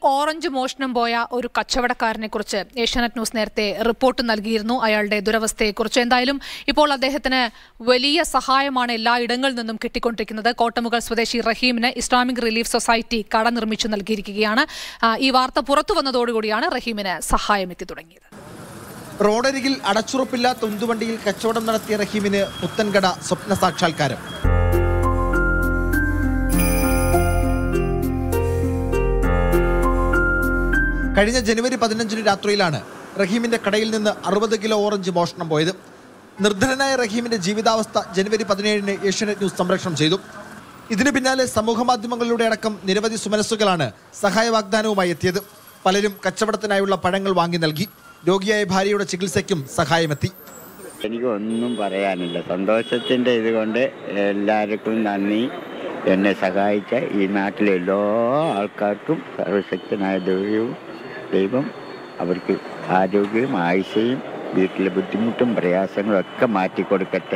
orange മോഷണം പോയ ഒരു കച്ചവടക്കാരനെ കുറിച്ച് ഏഷ്യാനെറ്റ് ന്യൂസ് നേരത്തെ റിപ്പോർട്ട് നൽകിയിരുന്നു അയാളുടെ ദുരവസ്ഥയെക്കുറിച്ച് എന്തായാലും ഇപ്പോൾ അദ്ദേഹത്തിന് വലിയ സഹായമാണ് എല്ലാ ഇടങ്ങളിൽ നിന്നും കിട്ടിക്കൊണ്ടിരിക്കുന്നത് കോട്ടമുകൾ സ്വദേശി റഹീമിന് ഇസ്ലാമിക് റിലീഫ് സൊസൈറ്റി കട നിർമ്മിച്ചു നൽകിയിരിക്കുകയാണ് ആ, ഈ വാർത്ത പുറത്തു വന്നതോടുകൂടിയാണ് റഹീമിന് സഹായം എത്തി തുടങ്ങിയത് റോഡരികിൽ അടച്ചുറപ്പില്ലാത്ത ഉന്തുവണ്ടിയിൽ കച്ചവടം നടത്തിയ റഹീമിന് പുത്തൻകട സ്വപ്ന സാക്ഷാത്കാരം കഴിഞ്ഞ ജനുവരി പതിനഞ്ചിന് രാത്രിയിലാണ് റഹീമിന്റെ കടയിൽ നിന്ന് അറുപത് കിലോ ഓറഞ്ച് മോഷണം പോയത് നിർധനനായ റഹീമിന്റെ ജീവിതാവസ്ഥ ജനുവരി പതിനേഴിന് ഏഷ്യാനെറ്റ് ന്യൂസ് സംപ്രേഷണം ചെയ്തു ഇതിനു പിന്നാലെ സമൂഹ മാധ്യമങ്ങളിലൂടെ അടക്കം നിരവധി സുമനസ്സുകളാണ് സഹായ വാഗ്ദാനവുമായി എത്തിയത് പലരും കച്ചവടത്തിനായുള്ള പഴങ്ങൾ വാങ്ങി നൽകി രോഗിയായ ഭാര്യയുടെ ചികിത്സയ്ക്കും സഹായമെത്തി എനിക്ക് ഒന്നും പറയാനില്ല സന്തോഷത്തിൻ്റെ ഇതുകൊണ്ട് എല്ലാവർക്കും നന്ദി എന്നെ സഹായിച്ച ഈ നാട്ടിലെ എല്ലാ ആൾക്കാർക്കും സർവശക്തനായ ദൈവവും ദൈവം അവർക്ക് ആരോഗ്യവും ആയുഷയും വീട്ടിലെ ബുദ്ധിമുട്ടും പ്രയാസങ്ങളും ഒക്കെ മാറ്റിക്കൊടുക്കട്ടെ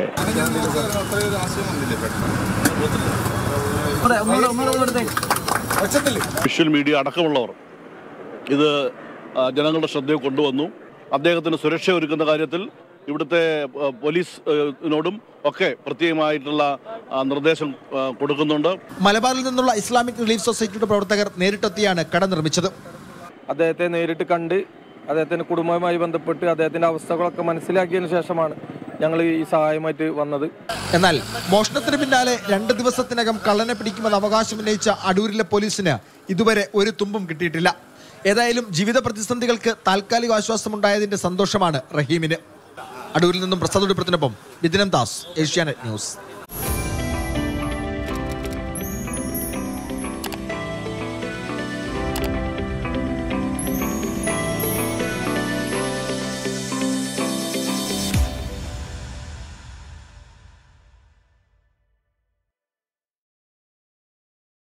വിഷ്വൽ മീഡിയ അടക്കമുള്ളവർ ഇത് ആ, ജനങ്ങളുടെ ശ്രദ്ധയിൽ കൊണ്ടുവന്നു അദ്ദേഹത്തിന് സുരക്ഷ ഒരുക്കുന്ന കാര്യത്തിൽ ഇവിടുത്തെ ആ, പോലീസിനോടും ഒക്കെ പ്രത്യേകമായിട്ടുള്ള ആ, നിർദ്ദേശം ആ, കൊടുക്കുന്നുണ്ട് മലബാറിൽ നിന്നുള്ള ഇസ്ലാമിക് റിലീഫ് സൊസൈറ്റിയുടെ പ്രവർത്തകർ നേരിട്ടെത്തിയാണ് കട നിർമ്മിച്ചത് അദ്ദേഹത്തെ നേരിട്ട് കണ്ട് അദ്ദേഹത്തിൻ്റെ കുടുംബവുമായി ബന്ധപ്പെട്ട് അദ്ദേഹത്തിൻ്റെ അവസ്ഥകളൊക്കെ മനസ്സിലാക്കിയതിന് ശേഷമാണ് ഞങ്ങൾ ഈ സഹായമായിട്ട് വന്നത് എന്നാൽ മോഷണത്തിന് പിന്നാലെ രണ്ട് ദിവസത്തിനകം കള്ളനെ പിടിക്കുമെന്ന് അവകാശം ഉന്നയിച്ച അടൂരിലെ പോലീസിന് ഇതുവരെ ഒരു തുമ്പും കിട്ടിയിട്ടില്ല ഏതായാലും ജീവിത പ്രതിസന്ധികൾക്ക് താൽക്കാലിക ആശ്വാസമുണ്ടായതിന്റെ സന്തോഷമാണ് റഹീമിന് അടൂരിൽ നിന്നും പ്രസാദ് ഉടുപ്പത്തിനൊപ്പം ബിദിനം ദാസ് ഏഷ്യാനെറ്റ് ന്യൂസ്